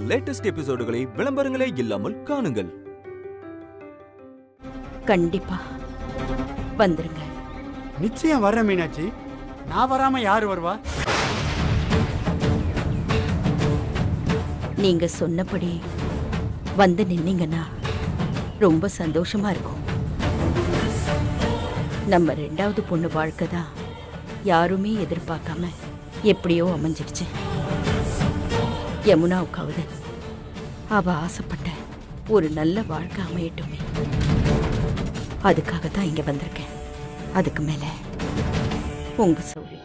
Latest எபிசோடுகளை விளம்பரங்களே இல்லாமல் காணுங்கள் கண்டிப்பா வந்துருங்க நிச்சயம் வர்றேன் மீனாட்சி நான் வராம யார் வருவா நீங்க சொன்னபடி வந்து நின்னீங்கன்னா ரொம்ப சந்தோஷமா இருக்கும் நம்ம ரெண்டாவது பொண்ணு வாழ்க்கை தான் யாருமே எதிர்பார்க்காம எப்படியோ அமைஞ்சிடுச்சு யமுனாவுக்காவது அவ ஆசைப்பட்ட ஒரு நல்ல வாழ்க்கை அமையட்டுமே அதுக்காக தான் இங்க வந்திருக்கேன் அதுக்கு மேல உங்க சௌரியம்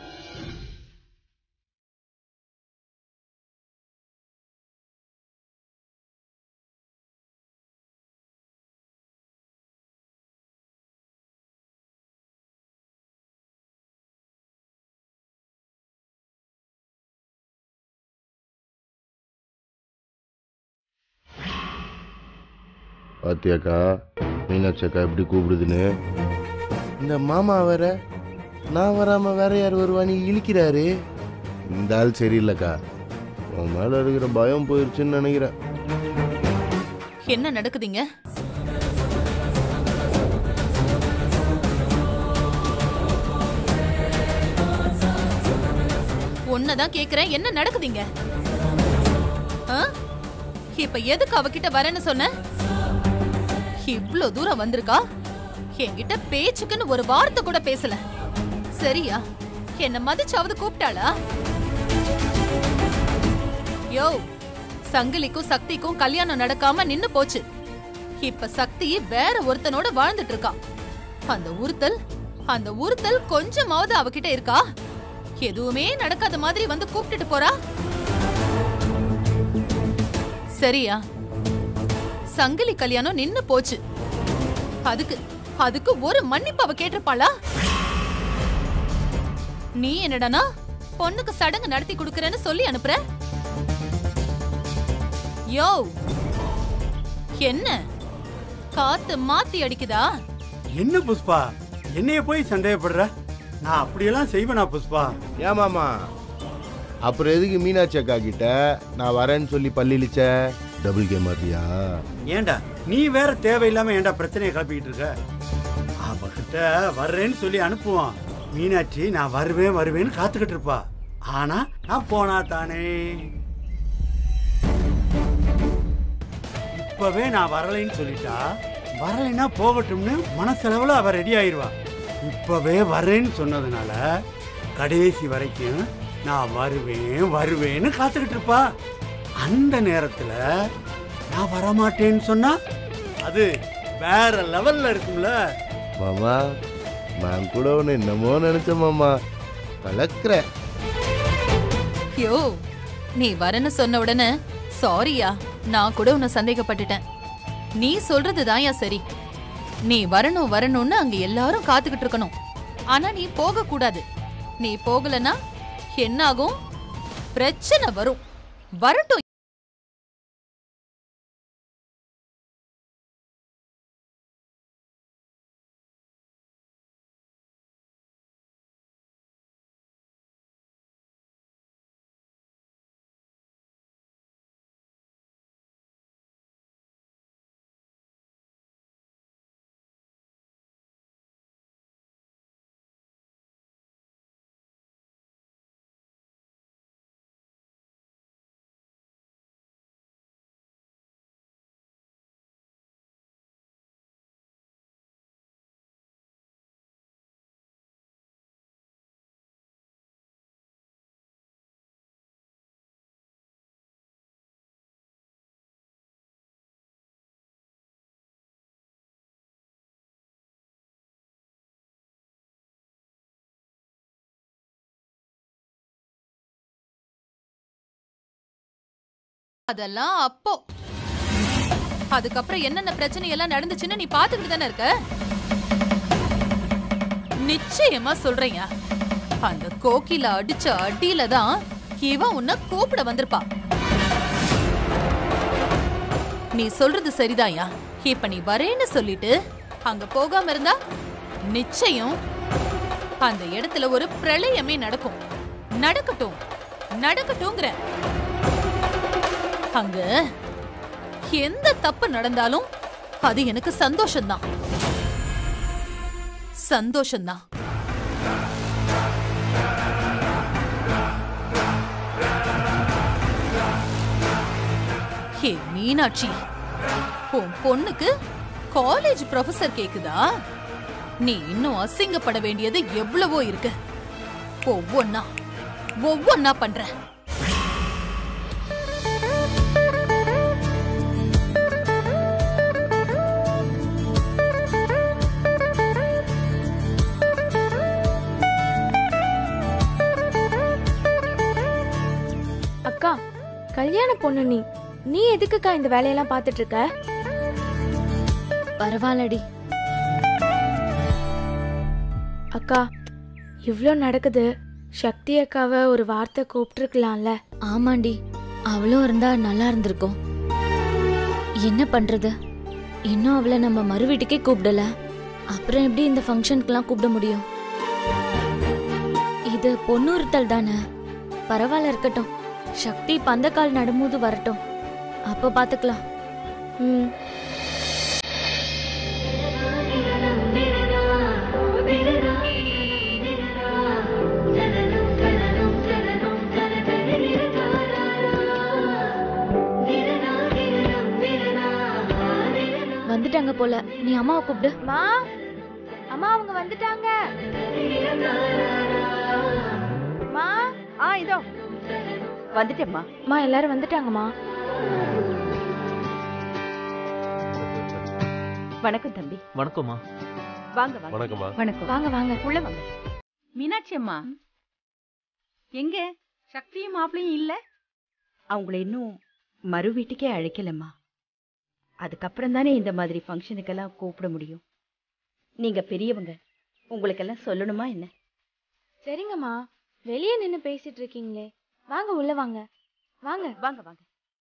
பாத்தியாக்கா மீனாட்சி அக்கா எப்படி கூப்பிடுதுன்னு இந்த மாமா வேற நான் வராம வேற யார் வருவான்னு இழிக்கிறாரு இந்த ஆள் சரியில்லைக்கா உன் மேல இருக்கிற பயம் போயிருச்சுன்னு நினைக்கிறேன் என்ன நடக்குதுங்க உன்னதான் கேக்குறேன் என்ன நடக்குதுங்க ஆ? இப்ப எதுக்கு அவகிட்ட வரேன்னு சொன்ன இவ்ளோ தூரம் வந்திருக்கா என்கிட்ட பேச்சுக்குன்னு ஒரு வார்த்தை கூட பேசல சரியா என்ன மதிச்சாவது கூப்பிட்டாளா யோ சங்கிலிக்கும் சக்திக்கும் கல்யாணம் நடக்காம நின்னு போச்சு இப்ப சக்தி வேற ஒருத்தனோட வாழ்ந்துட்டு இருக்கா அந்த உறுத்தல் அந்த உறுத்தல் கொஞ்சமாவது அவகிட்ட இருக்கா எதுவுமே நடக்காத மாதிரி வந்து கூப்பிட்டுட்டு போறா சரியா சங்கிலி கல்யாணம் நின்னு போச்சு அதுக்கு அதுக்கு ஒரு மன்னிப்பு அவ கேட்டிருப்பாளா நீ என்னடானா பொண்ணுக்கு சடங்கு நடத்தி கொடுக்கறேன்னு சொல்லி அனுப்புற யோ என்ன காத்து மாத்தி அடிக்குதா என்ன புஷ்பா என்னைய போய் சந்தேகப்படுற நான் அப்படியெல்லாம் செய்வேனா புஷ்பா ஏன் மாமா அப்புறம் எதுக்கு மீனாட்சி அக்கா கிட்ட நான் வரேன்னு சொல்லி பள்ளிலிச்ச டபுள் கேம் ஆடுறியா ஏன்டா நீ வேற தேவையில்லாம ஏன்டா பிரச்சனையை கிளப்பிக்கிட்டு இருக்க அவகிட்ட வர்றேன்னு சொல்லி அனுப்புவான் மீனாட்சி நான் வருவேன் வருவேன்னு காத்துக்கிட்டு இருப்பா ஆனா நான் போனா தானே இப்பவே நான் வரலைன்னு சொல்லிட்டா வரலைன்னா போகட்டும்னு மனசளவுல அவ ரெடி ஆயிருவா இப்பவே வரேன்னு சொன்னதுனால கடைசி வரைக்கும் நான் வருவேன் வருவேன்னு காத்துக்கிட்டு இருப்பா அந்த நேரத்துல நான் வரமாட்டேன்னு சொன்னா அது வேற லெவல்ல இருக்கும்ல மாமா நான் கூட ஒன்று என்னமோ நினைச்சேன் மாமா கலக்கிற யோ நீ வரேன்னு சொன்ன உடனே சாரியா நான் கூட உன்னை சந்தேகப்பட்டுட்டேன் நீ சொல்றதுதான் சரி நீ வரணும் வரணும்னு அங்க எல்லாரும் காத்துக்கிட்டு இருக்கணும் ஆனா நீ போக கூடாது நீ போகலனா என்ன ஆகும் பிரச்சனை வரும் வரட்டும் அதெல்லாம் அப்போ அதுக்கப்புறம் என்னென்ன பிரச்சனை எல்லாம் நடந்துச்சுன்னு நீ பாத்துக்கிட்டு தானே இருக்க நிச்சயமா சொல்றேன் அந்த கோகில அடிச்ச அடியில தான் இவன் உன்னை கூப்பிட வந்திருப்பா நீ சொல்றது சரிதாயா இப்ப நீ வரேன்னு சொல்லிட்டு அங்க போகாம இருந்தா நிச்சயம் அந்த இடத்துல ஒரு பிரளயமே நடக்கும் நடக்கட்டும் நடக்கட்டும்ங்கிற அங்க எந்த தப்பு நடந்தாலும் அது எனக்கு சந்தோஷம்தான் சந்தோஷம்தான் ஹே மீனாட்சி உன் பொண்ணுக்கு காலேஜ் ப்ரொஃபசர் கேக்குதா நீ இன்னும் அசிங்கப்பட வேண்டியது எவ்வளவோ இருக்கு ஒவ்வொன்னா ஒவ்வொன்னா பண்ற அக்கா கல்யாண பொண்ணு நீ நீ எதுக்குக்கா இந்த வேலையெல்லாம் பார்த்துட்டு இருக்க பரவாயில்லடி அக்கா இவ்ளோ நடக்குது சக்தி அக்காவை ஒரு வார்த்தை கூப்பிட்டுருக்கலாம்ல ஆமாண்டி அவளும் இருந்தா நல்லா இருந்திருக்கும் என்ன பண்றது இன்னும் அவளை நம்ம மறு வீட்டுக்கே கூப்பிடல அப்புறம் எப்படி இந்த ஃபங்க்ஷனுக்குலாம் கூப்பிட முடியும் இது பொண்ணுறுத்தல் தானே பரவாயில்ல இருக்கட்டும் சக்தி பந்தக்கால் நடும்போது வரட்டும் அப்ப பாத்துக்கலாம் ம் வந்துட்டாங்க போல நீ அம்மாவை கூப்பிடு மா அம்மா அவங்க வந்துட்டாங்க மா ஆ இதோ வந்துட்டேம்மா மா எல்லாரும் வந்துட்டாங்கம்மா வணக்கம் தம்பி வணக்கம்மா வாங்க வாங்க வணக்கம்மா வணக்கம் வாங்க வாங்க உள்ள வாங்க மீனாட்சி அம்மா எங்க சக்தியும் மாப்பிளையும் இல்ல அவங்கள இன்னும் மறு வீட்டுக்கே அழைக்கலம்மா அதுக்கப்புறம் தானே இந்த மாதிரி ஃபங்க்ஷனுக்கெல்லாம் கூப்பிட முடியும் நீங்க பெரியவங்க உங்களுக்கெல்லாம் சொல்லணுமா என்ன சரிங்கம்மா வெளியே நின்னு பேசிட்டு இருக்கீங்களே வாங்க உள்ள வாங்க வாங்க வாங்க வாங்க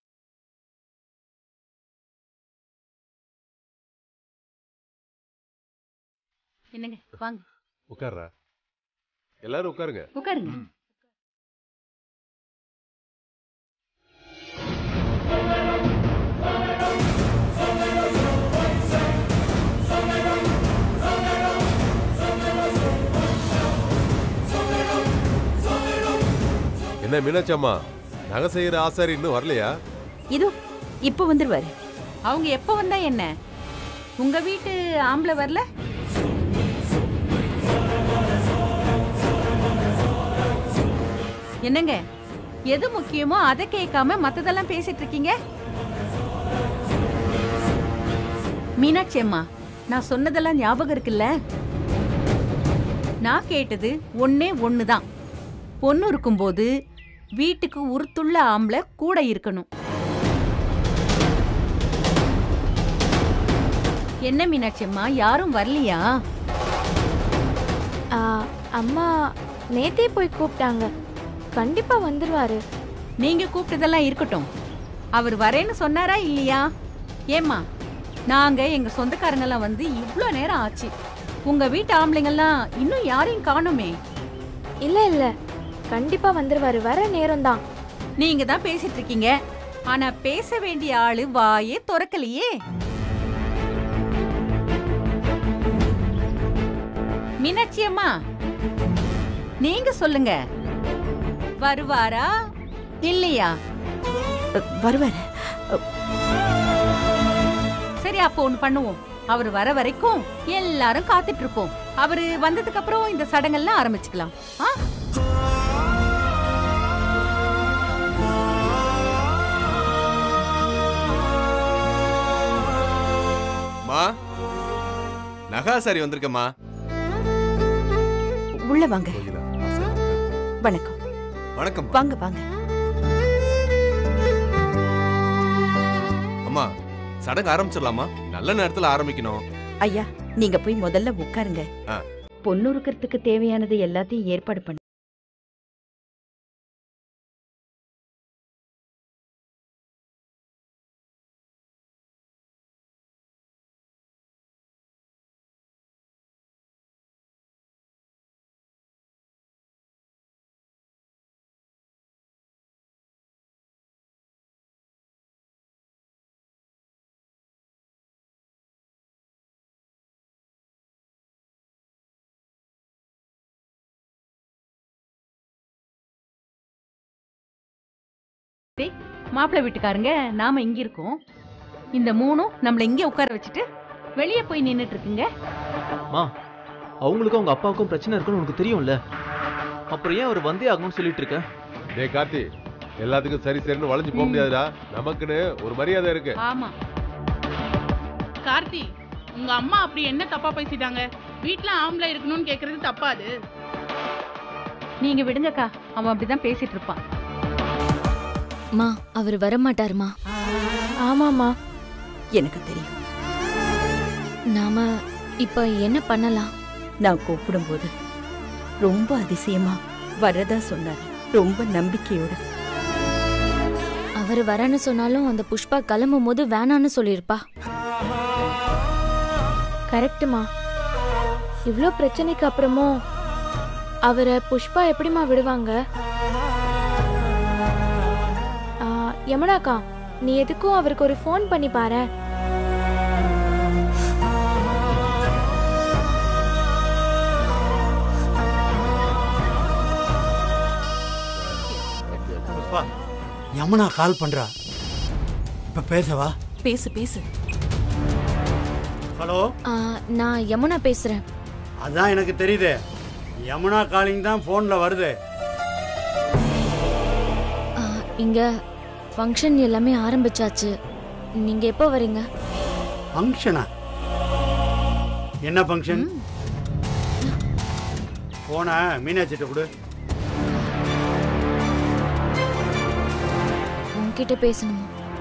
என்னங்க வாங்க உட்கார்றா எல்லாரும் உட்காருங்க உட்காருங்க என்ன மீனாட்சி அம்மா நகை செய்யற ஆசாரி இன்னும் வரலையா இதோ இப்போ வந்துருவாரு அவங்க எப்ப வந்தா என்ன உங்க வீட்டு ஆம்பளை வரல என்னங்க எது முக்கியமோ அதை கேட்காம மத்ததெல்லாம் பேசிட்டு இருக்கீங்க மீனாட்சி அம்மா நான் சொன்னதெல்லாம் ஞாபகம் இருக்குல்ல நான் கேட்டது ஒன்னே ஒண்ணுதான் பொண்ணு இருக்கும்போது வீட்டுக்கு உருத்துள்ள ஆம்பளை கூட இருக்கணும் என்ன மீனாட்சி அம்மா யாரும் வரலையா ஆ, அம்மா நேத்தே போய் கூப்பிட்டாங்க கண்டிப்பா வந்துருவாரு நீங்க கூப்பிட்டதெல்லாம் இருக்கட்டும் அவர் வரேன்னு சொன்னாரா இல்லையா ஏம்மா நாங்க எங்க சொந்தக்காரங்கெல்லாம் வந்து இவ்ளோ நேரம் ஆச்சு உங்க வீட்டு ஆம்பளைங்கெல்லாம் இன்னும் யாரையும் காணுமே இல்ல இல்ல கண்டிப்பா வந்துருவாரு வர நேரம்தான் நீங்க தான் பேசிட்டு இருக்கீங்க ஆனா பேச வேண்டிய ஆளு வாயே திறக்கலையே மீனாட்சி அம்மா நீங்க சொல்லுங்க வருவாரா இல்லையா வருவாரு சரி அப்போ ஒண்ணு பண்ணுவோம் அவர் வர வரைக்கும் எல்லாரும் காத்துட்டு இருப்போம் அவரு வந்ததுக்கு அப்புறம் இந்த சடங்கெல்லாம் ஆரம்பிச்சுக்கலாம் ஆ மா நகாசாரி வந்திருக்கம்மா உள்ள வாங்க கோயிலா ஆசாரி. வணக்கம் வணக்கம் வாங்க வாங்க அம்மா சடங்கு ஆரம்பிச்சிடலாமா நல்ல நேரத்துல ஆரம்பிக்கணும் ஐயா நீங்க போய் முதல்ல உட்காருங்க ஆ. பொண்ணு இருக்கிறதுக்கு தேவையானது எல்லாத்தையும் ஏற்பாடு பண்ணு மாப்பிள்ளை வீட்டுக்காரங்க நாம இங்க இருக்கோம் இந்த மூணும் நம்மள இங்க உட்கார வச்சுட்டு வெளியே போய் நின்னுட்டு இருக்குங்க மா அவங்களுக்கும் அவங்க அப்பாவுக்கும் பிரச்சனை இருக்குன்னு உனக்கு தெரியும்ல அப்புறம் ஏன் அவர் வந்தே ஆகணும்னு சொல்லிட்டு இருக்க டேய் கார்த்தி எல்லாத்துக்கும் சரி சரின்னு வளைஞ்சு போக முடியாதுடா நமக்குன்னு ஒரு மரியாதை இருக்கு ஆமா கார்த்தி உங்க அம்மா அப்படி என்ன தப்பா பேசிட்டாங்க வீட்ல ஆம்பளை இருக்கணும்னு கேக்குறது தப்பா அது நீங்க விடுங்கக்கா அவன் அப்படிதான் பேசிட்டு இருப்பான் மா அவர் வரமாட்டாருமா ஆமாம்மா எனக்கு தெரியும் நாம இப்ப என்ன பண்ணலாம் நான் கூப்பிடும்போது ரொம்ப அதிசயமா வரதா சொன்னார் ரொம்ப நம்பிக்கையோட அவர் வரேன்னு சொன்னாலும் அந்த புஷ்பா கிளம்பும் போது வேணான்னு சொல்லியிருப்பா கரெக்ட்டுமா இவ்ளோ பிரச்சனைக்கு அப்புறமும் அவரை புஷ்பா எப்படிம்மா விடுவாங்க ஆ, யமுனாக்கா நீ எதுக்கும் அவருக்கு ஒரு ஃபோன் பண்ணி பாரு புஷ்பா யமுனா கால் பண்றா இப்ப பேசவா பேசு பேசு ஹலோ ஆ, நான் யமுனா பேசுறேன் அதான் எனக்கு தெரியுது யமுனா காலிங் தான் போன்ல வருது ஆ, இங்க ஃபங்க்ஷன் எல்லாமே ஆரம்பிச்சாச்சு நீங்க எப்போ வரீங்க ஃபங்க்ஷனா என்ன ஃபங்க்ஷன் போன மீனாட்சிட்ட கொடு உன்கிட்ட பேசணுமா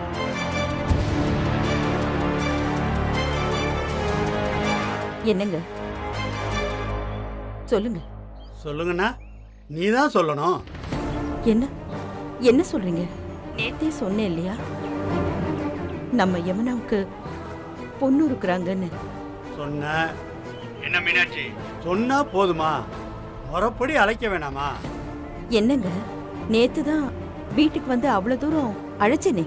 என்னங்க சொல்லுங்க சொல்லுங்கண்ணா நீ தான் சொல்லணும் என்ன என்ன சொல்றீங்க நேத்தே சொன்னேன் இல்லையா நம்ம யமுனாவுக்கு பொண்ணு இருக்கிறாங்கன்னு சொன்ன என்ன மீனாட்சி சொன்னா போதுமா முறப்படி அழைக்க வேணாமா என்னங்க நேத்து தான் வீட்டுக்கு வந்து அவ்வளவு தூரம் அழைச்சேனே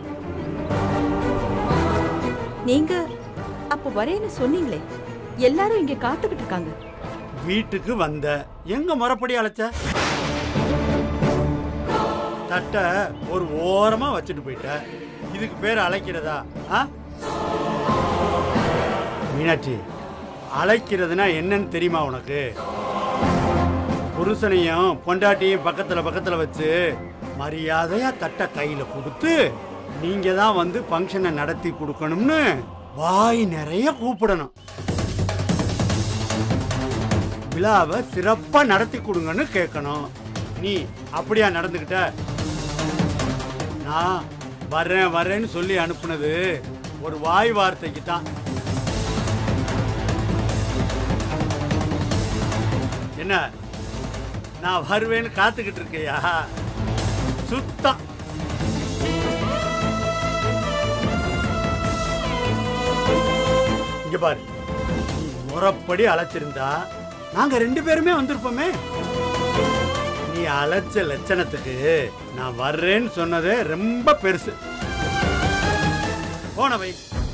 நீங்க அப்ப வரேன்னு சொன்னீங்களே எல்லாரும் இங்க காத்துக்கிட்டு இருக்காங்க வீட்டுக்கு வந்த எங்க முறப்படி அழைச்ச தட்டை ஒரு ஓரமா வச்சுட்டு போயிட்ட இதுக்கு பேர் அழைக்கிறதா ஆ மீனாட்சி அழைக்கிறதுனா என்னன்னு தெரியுமா உனக்கு புருஷனையும் பொண்டாட்டியும் பக்கத்துல பக்கத்துல வச்சு மரியாதையா தட்டை கையில கொடுத்து நீங்க தான் வந்து ஃபங்க்ஷனை நடத்தி கொடுக்கணும்னு வாய் நிறைய கூப்பிடணும் விழாவை சிறப்பா நடத்தி கொடுங்கன்னு கேட்கணும் நீ அப்படியா நடந்துக்கிட்ட நான் வர்றேன் வர்றேன்னு சொல்லி அனுப்புனது ஒரு வாய் வார்த்தைக்கு தான் என்ன நான் வருவேன்னு காத்துக்கிட்டு இருக்கையா சுத்தம் இங்க பாரு நீ முறப்படி அழைச்சிருந்தா நாங்க ரெண்டு பேருமே வந்திருப்போமே நீ அழைச்ச லட்சணத்துக்கு நான் வர்றேன்னு சொன்னதே ரொம்ப பெருசு போனவை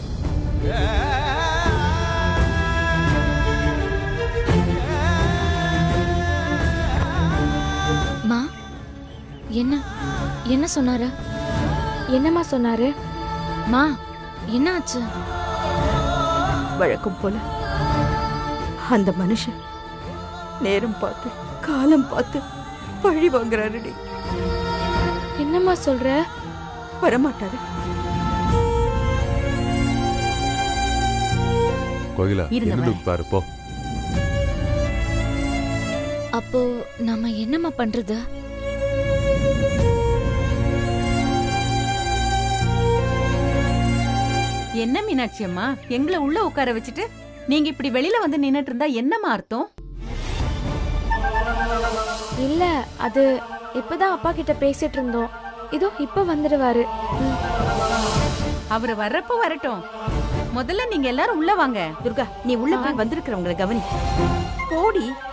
மா என்ன என்ன சொன்னாரு என்னம்மா சொன்னாரு மா என்ன ஆச்சு வழக்கம் போல அந்த மனுஷன் நேரம் பார்த்து காலம் பார்த்து பழி வாங்குறாருடி என்னம்மா சொல்ற வரமாட்டாரு கோகிலா இருங்க என்ன வரேன். பாரு போ அப்போ நாம என்னம்மா பண்றது என்ன மீனாட்சி அம்மா எங்களை உள்ள உட்கார வச்சுட்டு நீங்க இப்படி வெளியில வந்து நின்னுட்டு இருந்தா என்னம்மா அர்த்தம் இல்ல அது இப்பதான் அப்பா கிட்ட பேசிட்டு இருந்தோம் இதோ இப்ப வந்துடுவாரு ம். அவர் வர்றப்ப வரட்டும் முதல்ல நீங்க எல்லாரும் உள்ள வாங்க துர்கா நீ உள்ள போய் வந்திருக்கிறவங்களை கவனி போடி